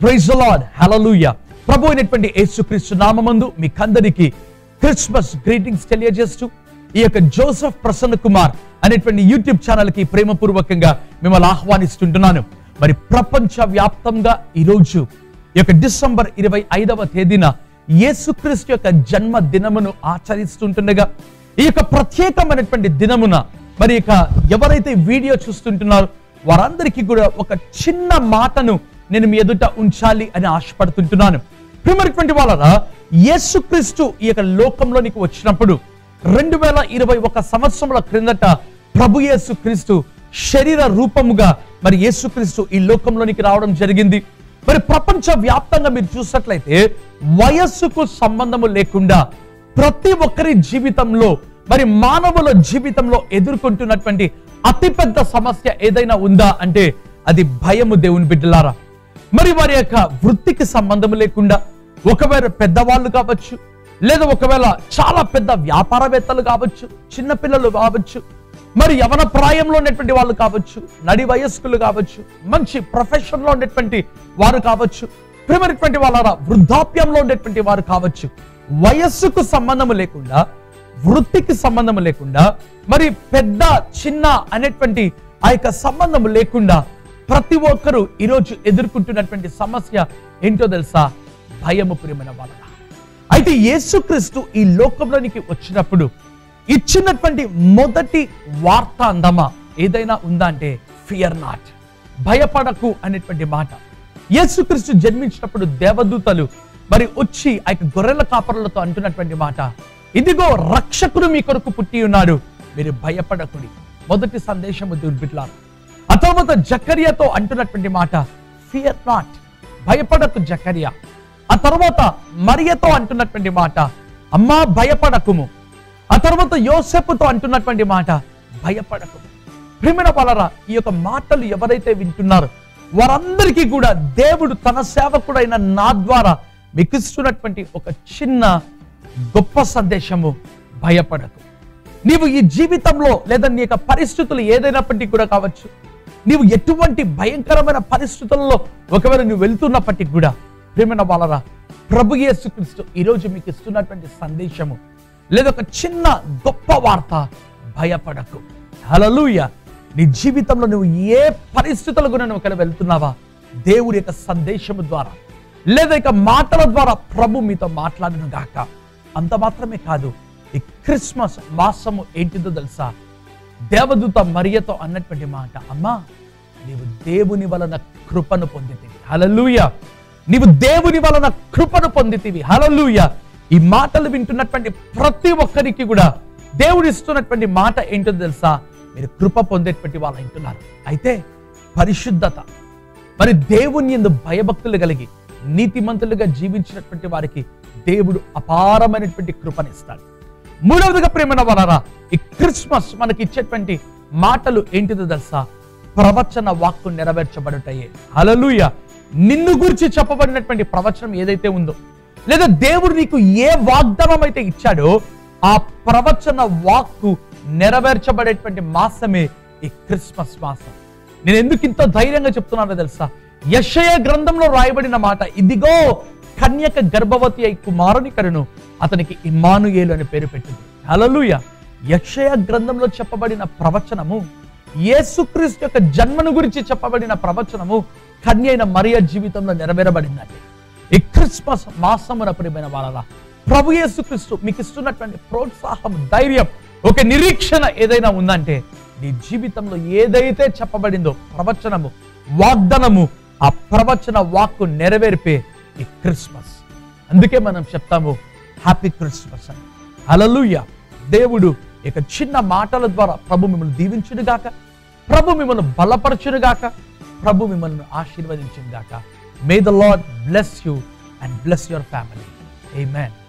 praise lord హలలుయ ప్రభు అయినటువంటి యేసుక్రీస్తు నామమందు మీకందరికీ క్రిస్మస్ గ్రీటింగ్స్ తెలియజేస్తూ ఈ యొక్క జోసెఫ్ ప్రసన్న కుమార్ అనేటువంటి యూట్యూబ్ ఛానల్ కి ప్రేమపూర్వకంగా మిమ్మల్ని ఆహ్వానిస్తుంటున్నాను మరి ప్రపంచ వ్యాప్తంగా ఈరోజు ఈ యొక్క డిసెంబర్ ఇరవై ఐదవ తేదీన యేసుక్రీస్తు యొక్క జన్మ దినమును ఆచరిస్తుంటుండగా ఈ యొక్క ప్రత్యేకమైనటువంటి దినమున మరి ఇక ఎవరైతే వీడియో చూస్తుంటున్నారో వారందరికీ కూడా ఒక చిన్న మాటను నేను మీ ఎదుట ఉంచాలి అని ఆశపడుతుంటున్నాను ప్రియమైనటువంటి వాళ్ళరా యేసుక్రీస్తు ఈ యొక్క లోకంలోనికి వచ్చినప్పుడు రెండు వేల ఇరవై ఒక సంవత్సరముల క్రిందట ప్రభు యేసు క్రీస్తు శరీర రూపముగా మరి యేసుక్రీస్తు ఈ లోకంలోనికి రావడం జరిగింది మరి ప్రపంచ వ్యాప్తంగా మీరు చూసినట్లయితే వయస్సుకు సంబంధము లేకుండా ప్రతి ఒక్కరి జీవితంలో మరి మానవుల జీవితంలో ఎదుర్కొంటున్నటువంటి అతిపెద్ద సమస్య ఏదైనా ఉందా అంటే అది భయము దేవుని బిడ్డలారా మరి వారి యొక్క వృత్తికి సంబంధం లేకుండా ఒకవేళ పెద్దవాళ్ళు కావచ్చు లేదా ఒకవేళ చాలా పెద్ద వ్యాపారవేత్తలు కావచ్చు చిన్నపిల్లలు కావచ్చు మరి యవన ప్రాయంలో ఉన్నటువంటి వాళ్ళు కావచ్చు నడి వయస్కులు కావచ్చు మంచి ప్రొఫెషన్ లో ఉన్నటువంటి వారు కావచ్చు ప్రియమైనటువంటి వాళ్ళ వృద్ధాప్యంలో ఉండేటువంటి వారు కావచ్చు వయస్సుకు సంబంధం లేకుండా వృత్తికి సంబంధం లేకుండా మరి పెద్ద చిన్న అనేటువంటి ఆ యొక్క సంబంధం లేకుండా ప్రతి ఒక్కరూ ఈరోజు ఎదుర్కొంటున్నటువంటి సమస్య ఏంటో తెలుసా భయము ప్రియమైన వాళ్ళ అయితే యేసుక్రీస్తు ఈ లోకంలోనికి వచ్చినప్పుడు ఇచ్చినటువంటి మొదటి వార్త అందమా ఏదైనా ఉందా అంటే ఫియర్ నాట్ భయపడకు అనేటువంటి మాట యేసుక్రీస్తు జన్మించినప్పుడు దేవదూతలు మరి వచ్చి ఆ యొక్క గొర్రెల కాపరులతో అంటున్నటువంటి మాట ఇదిగో రక్షకుడు మీ కొరకు పుట్టి ఉన్నాడు మీరు భయపడకుడి మొదటి సందేశము దుర్బిట్లారు ఆ తర్వాత జకర్యాతో అంటున్నటువంటి మాట ఫియర్ నాట్ భయపడకు జకర్యా ఆ తర్వాత మరియతో అంటున్నటువంటి మాట అమ్మా భయపడకుము ఆ తర్వాత యోసెపుతో అంటున్నటువంటి మాట భయపడకు ప్రేమిన వాళ్ళరా ఈ యొక్క మాటలు ఎవరైతే వింటున్నారో వారందరికీ కూడా దేవుడు తన సేవకుడైన నా ద్వారా మీకు ఇస్తున్నటువంటి ఒక చిన్న గొప్ప సందేశము భయపడకు నీవు ఈ జీవితంలో లేదా నీ యొక్క పరిస్థితులు ఏదైనప్పటికీ కూడా కావచ్చు నీవు ఎటువంటి భయంకరమైన పరిస్థితుల్లో ఒకవేళ నువ్వు వెళ్తున్నప్పటికీ కూడా ప్రేమైన వాళ్ళరా ప్రభు యేసుక్రీస్తు ఈరోజు మీకు ఇస్తున్నటువంటి సందేశము లేదా ఒక చిన్న గొప్ప వార్త భయపడకు హలలుయ నీ జీవితంలో నువ్వు ఏ పరిస్థితుల గురించి నువ్వు ఒకవేళ వెళ్తున్నావా దేవుడి యొక్క సందేశము ద్వారా లేదా ఇక మాటల ద్వారా ప్రభు మీతో మాట్లాడిన గాక అంత మాత్రమే కాదు ఈ క్రిస్మస్ మాసము ఏంటిదో తెలుసా దేవదూత మరియతో అన్నటువంటి మాట అమ్మా నీవు దేవుని వలన కృపను పొందితివి హలలుయ నీవు దేవుని వలన కృపను పొందితివి హలలుయ ఈ మాటలు వింటున్నటువంటి ప్రతి ఒక్కరికి కూడా దేవుడు ఇస్తున్నటువంటి మాట ఏంటో తెలుసా మీరు కృప పొందేటువంటి వాళ్ళు అంటున్నారు అయితే పరిశుద్ధత మరి దేవుని ఎందు భయభక్తులు కలిగి నీతిమంతులుగా జీవించినటువంటి వారికి దేవుడు అపారమైనటువంటి కృపనిస్తాడు మూడవదిగా ప్రేమైన వలరా ఈ క్రిస్మస్ మనకి ఇచ్చేటువంటి మాటలు ఏంటిదో తెలుసా ప్రవచన వాక్కు నెరవేర్చబడుటయే హలలుయ నిన్ను గురించి చెప్పబడినటువంటి ప్రవచనం ఏదైతే ఉందో లేదా దేవుడు నీకు ఏ వాగ్దానం అయితే ఇచ్చాడో ఆ ప్రవచన వాక్కు నెరవేర్చబడేటువంటి మాసమే ఈ క్రిస్మస్ మాసం నేను ఎందుకు ఇంత ధైర్యంగా చెప్తున్నానో తెలుసా యశయ గ్రంథంలో రాయబడిన మాట ఇదిగో కన్యక గర్భవతి అయి కుమారుని కరును అతనికి ఇమ్మానుయేలు అని పేరు పెట్టింది హలలుయ యక్షయ గ్రంథంలో చెప్పబడిన ప్రవచనము యేసుక్రీస్తు యొక్క జన్మను గురించి చెప్పబడిన ప్రవచనము కన్య అయిన మరియ జీవితంలో నెరవేరబడిందండి ఈ క్రిస్మస్ మాసమున ప్రియమైన వాళ్ళ ప్రభు యేసుక్రీస్తు మీకు ఇస్తున్నటువంటి ప్రోత్సాహం ధైర్యం ఒక నిరీక్షణ ఏదైనా ఉందంటే నీ జీవితంలో ఏదైతే చెప్పబడిందో ప్రవచనము వాగ్దానము ఆ ప్రవచన వాక్కు నెరవేర్పే ఈ క్రిస్మస్ అందుకే మనం చెప్తాము హ్యాపీ క్రిస్మస్ అని హలలుయ దేవుడు ఇక చిన్న మాటల ద్వారా ప్రభు మిమ్మల్ని దీవించును గాక ప్రభు మిమ్మల్ని బలపరచును గాక ప్రభు మిమ్మల్ని ఆశీర్వదించును గాక may the lord bless you and bless your family amen